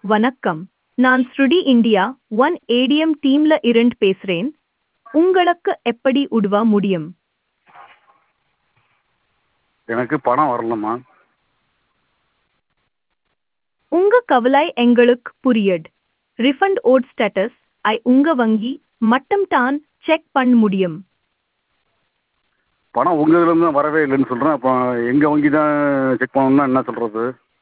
வணக்கம் நான் ஸ்ருடி இந்தியா ஒன் ஏடிஎம் டீம்ல இருந்து பேசுறேன் உங்களுக்கு எப்படி உதவ முடியும் எனக்கு பணம் வரலம்மா உங்க கவலை எங்களுக்கு புரியுது ரிஃபண்ட் ஓட் ஸ்டேட்டஸ் ஐ உங்க வங்கி மட்டும் தான் செக் பண்ண முடியும் பணம் உங்கள் இதுலேருந்து தான் வரவே இல்லைன்னு சொல்கிறேன் அப்போ எங்கள் வங்கி தான் செக் பண்ணணும்னா என்ன சொல்கிறது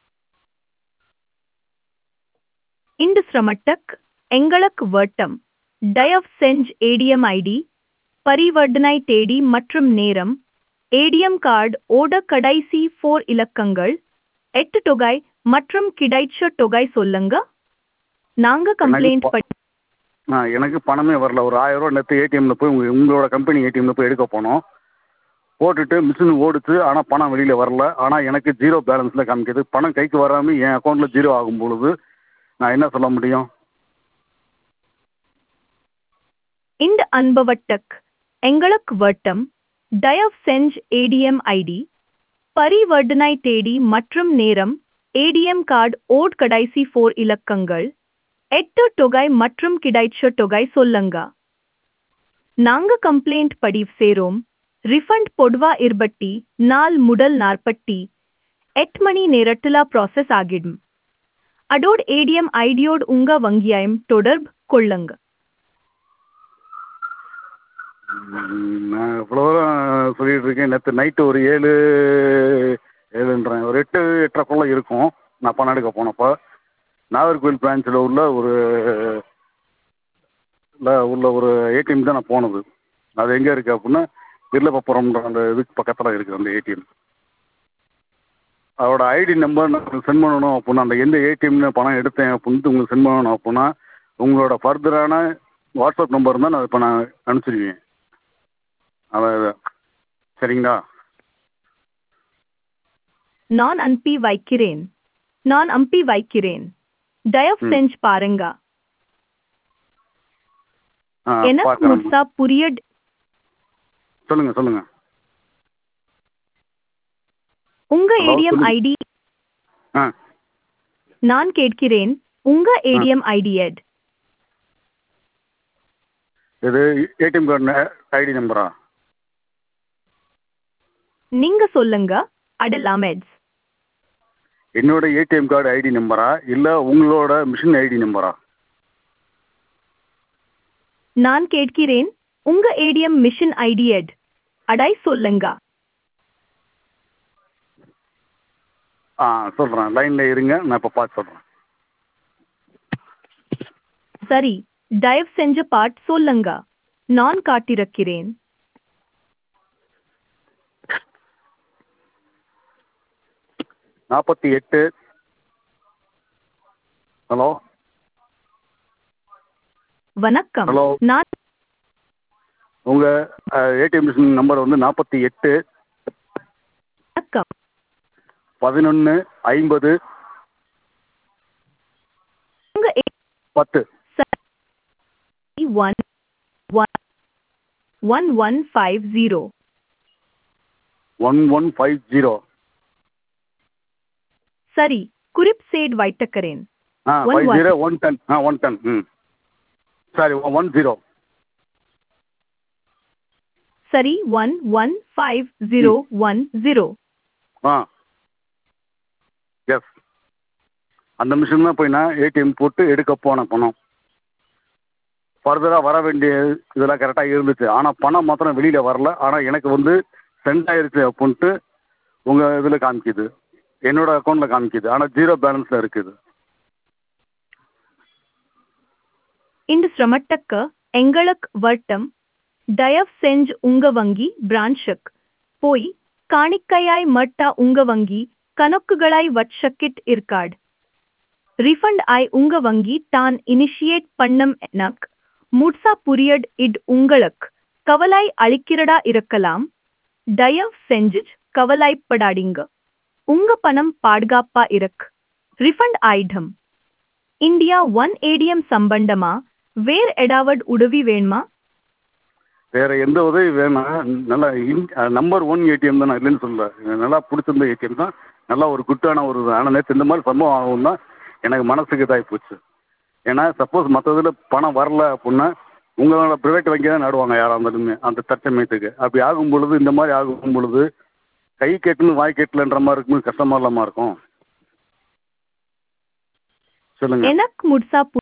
இந்த சிரமட்டக் எங்களுக்கு வட்டம் தயவு செஞ்சு ஏடிஎம் ஐடி பரிவர்த்தனை தேதி மற்றும் நேரம் ஏடிஎம் கார்டு ஓட கடைசி ஃபோர் இலக்கங்கள் எட்டு தொகை மற்றும் கிடைச்ச தொகை சொல்லுங்க நாங்க கம்ப்ளைண்ட் பண்ணி ஆ எனக்கு பணமே வரல ஒரு ஆயிரரூவா நேற்று ஏடிஎம்மில் போய் உங்கள் உங்களோட கம்பெனி ஏடிஎம்மில் போய் எடுக்க போனோம் போட்டுட்டு மிஷின் ஓடுச்சு ஆனால் பணம் வெளியில் வரல ஆனால் எனக்கு ஜீரோ பேலன்ஸில் காமிக்குது பணம் கைக்கு வராமல் என் அக்கௌண்ட்டில் ஜீரோ ஆகும் பொழுது நான் என்ன சொல்ல முடியும் இந்த அனுபவட்டக் எங்களுக்கு வட்டம் தயவு செஞ்சு ஏடிஎம் ஐடி பரிவர்த்தனை தேதி மற்றும் நேரம் ஏடிஎம் கார்டு ஓட் கடைசி ஃபோர் இலக்கங்கள் எட்டு தொகை மற்றும் கிடைச்ச தொகை சொல்லுங்க நாங்க கம்ப்ளைண்ட் பதிவு சேரோம் ரிஃபண்ட் பொதுவா இருபட்டி நாள் முதல் நாற்பட்டி எட்டு மணி நேரத்துல ப்ராசஸ் ஆகிடும் அதோட ஏடிஎம் ஐடியோடு உங்க வங்கியாயம் தொடர்பு கொள்ளுங்க ம், நான் இவ்வளோ தூரம் சொல்லிட்டு இருக்கேன் நேற்று நைட்டு ஒரு ஏழு ஏழுன்றேன் ஒரு எட்டு எட்டரைக்குள்ள இருக்கும் நான் பணம் எடுக்க போனப்போ நாகர்கோவில் பிரான்ச்சில் உள்ள ஒரு ல உள்ள ஒரு ஏடிஎம் தான் நான் போனது அது எங்கே இருக்குது அப்படின்னா வில்லப்பப்புறம்ன்ற அந்த இதுக்கு பக்கத்தில் இருக்குது அந்த ஏடிஎம் அதோட ஐடி நம்பர் நான் சென்ட் பண்ணணும் அப்படின்னா அந்த எந்த ஏடிஎம்ல பணம் எடுத்தேன் அப்படின்ட்டு உங்களுக்கு சென்ட் பண்ணணும் அப்படின்னா உங்களோட ஃபர்தரான வாட்ஸ்அப் நம்பர் தான் நான் இப்போ நான் அனுப்பிச்சிருக்கேன் அதான் சரிங்களா நான் அனுப்பி வைக்கிறேன் நான் அனுப்பி வைக்கிறேன் தயவு ம். செஞ்சு பாருங்க ஆ எனக்கு பார்க்குறேன் முழுசா புரியட் சொல்லுங்கள் சொல்லுங்கள் உங்க Hello, ஏடிஎம் சொல்லுங்க. ஐடி ஆ நான் கேட்கிறேன் உங்க ஏடிஎம் ஐடி எட் இது ஏடிஎம் கார்டு ஐடி நம்பரா நீங்க சொல்லுங்க அடலாம் எட்ஸ் என்னோட ஏடிஎம் கார்டு ஐடி நம்பரா இல்லை உங்களோட மிஷின் ஐடி நம்பரா நான் கேட்கிறேன் உங்க ஏடிஎம் மிஷன் ஐடி எட் அடை சொல்லுங்க ஆ சொல்கிறேன் லைனில் இருங்க நான் இப்போ பார்த்து சொல்கிறேன் சரி தயவு செஞ்ச பாட் சொல்லுங்க நான் காட்டிருக்கிறேன் நாற்பத்தி எட்டு ஹலோ வணக்கம் Hello. நான் உங்கள் ஏடிஎம் மிஷின் நம்பர் வந்து நாற்பத்தி எட்டு வணக்கம் பதினொன்று ஐம்பது உங்க பத்து one one one one five zero one one five zero சரி குறிப் சேட் வைத்தக்கிறேன் ஆ One five one. Zero one ten ஆ ஒன் டென் ம் சரி ஒன் ஜீரோ சரி one one five zero one zero ஆ எஸ் அந்த மிஷின் தான் போய் நான் ஏடிஎம் போட்டு எடுக்க போனேன் பணம் ஃபர்தராக வர வேண்டிய இதெல்லாம் கரெக்டாக இருந்துச்சு ஆனால் பணம் மாத்திரம் வெளியில் வரல ஆனால் எனக்கு வந்து சென்ட் ஆயிருச்சு அப்படின்ட்டு உங்கள் இதில் காமிக்குது என்னோட அக்கௌண்ட்டில் காமிக்குது ஆனால் ஜீரோ பேலன்ஸில் இருக்குது இந்த சிரமட்டக்க எங்களுக்கு வட்டம் தயவு செஞ்சு உங்க வங்கி பிரான்ச்சுக்கு போய் காணிக்கையாய் மட்டா உங்க வங்கி கணக்குகளாய் வச்சக்கிட் இருக்காடு ரிஃபண்ட் ஆய் உங்க வங்கி தான் இனிஷியேட் பண்ணம் எனக் முட்சா புரியட் இட் உங்களுக்கு கவலை அளிக்கிறதா இருக்கலாம் தயவு செஞ்சு கவலைப்படாதீங்க உங்க பணம் பாதுகாப்பா இருக்கு ரிஃபண்ட் ஆயிடும் இந்தியா ஒன் ஏடிஎம் சம்பந்தமா வேற எடாவட் உதவி வேணுமா வேறு எந்த உதவி வேணாம் நல்லா நம்பர் ஒன் ஏடிஎம் தான் நான் இல்லைன்னு சொல்லல எனக்கு நல்லா பிடிச்சிருந்த ஏடிஎம் தான் நல்லா ஒரு குட்டான ஒரு ஆனால் நேற்று இந்த மாதிரி சம்பவம் ஆகும் தான் எனக்கு மனசுக்கு இதாகி போச்சு ஏன்னா சப்போஸ் மற்றதுல பணம் வரல அப்படின்னா உங்களோட ப்ரைவேட் வங்கி தான் நடுவாங்க யாராக இருந்தாலுமே அந்த தற்சமயத்துக்கு அப்படி ஆகும் பொழுது இந்த மாதிரி ஆகும் பொழுது கை கெட்டுன்னு வாய் கெட்டலன்ற மாதிரி இருக்கும்போது கஷ்டமா இல்லாமல் இருக்கும் சொல்லுங்க எனக்கு முழுசா பு-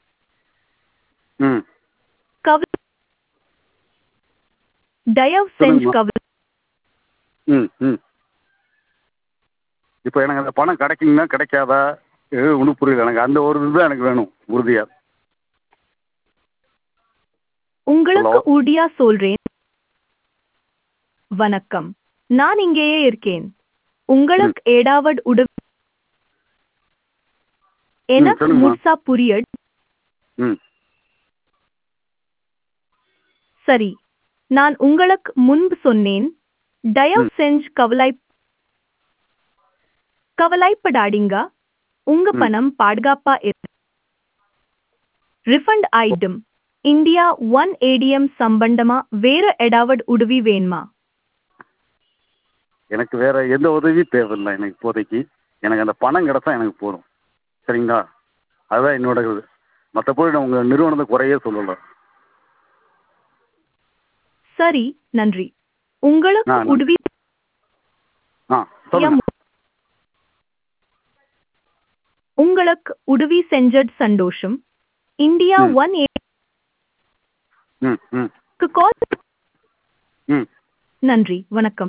ம் கவலை தயவு செஞ்சு சொல்லுங்கம்மா. கவலை ம் ம் இப்போ எனக்கு அந்த பணம் கிடைக்குங்களா கிடைக்காதா இது ஒன்றும் புரியல எனக்கு அந்த ஒரு இதுதான் எனக்கு வேணும் உறுதியாக உங்களுக்கு Hello? உறுதியா சொல்றேன் வணக்கம் நான் இங்கேயே இருக்கேன் உங்களுக்கு ஏதாவது உதவி எனக்கு சொல்லுங்கம்மா. முழுசா புரியட் ம் சரி நான் உங்களுக்கு முன்பு சொன்னேன் தயவு ம். செஞ்சு கவலை கவலைப்படாதீங்க உங்க ம். பணம் பாதுகாப்பா இருக்கு ரிஃபண்ட் ஆயிடும் இந்தியா ஒன் ஏடிஎம் சம்பந்தமா வேற ஏதாவது உதவி வேணுமா எனக்கு வேற எந்த உதவியும் தேவையில்லை எனக்கு இப்போதைக்கு எனக்கு அந்த பணம் கிடைச்சா எனக்கு போதும் சரிங்களா அதுதான் என்னோட இது மற்றபடி நான் உங்கள் நிறுவனத்தை குறையே சொல்லலை சரி நன்றி உங்களுக்கு ஆ, நன்றி. உதவி ஆ சொல்லுங்க உங்களுக்கு உதவி செஞ்சது சந்தோஷம் இந்தியா ம். ஒன் ம் ம் கால் ம் நன்றி வணக்கம்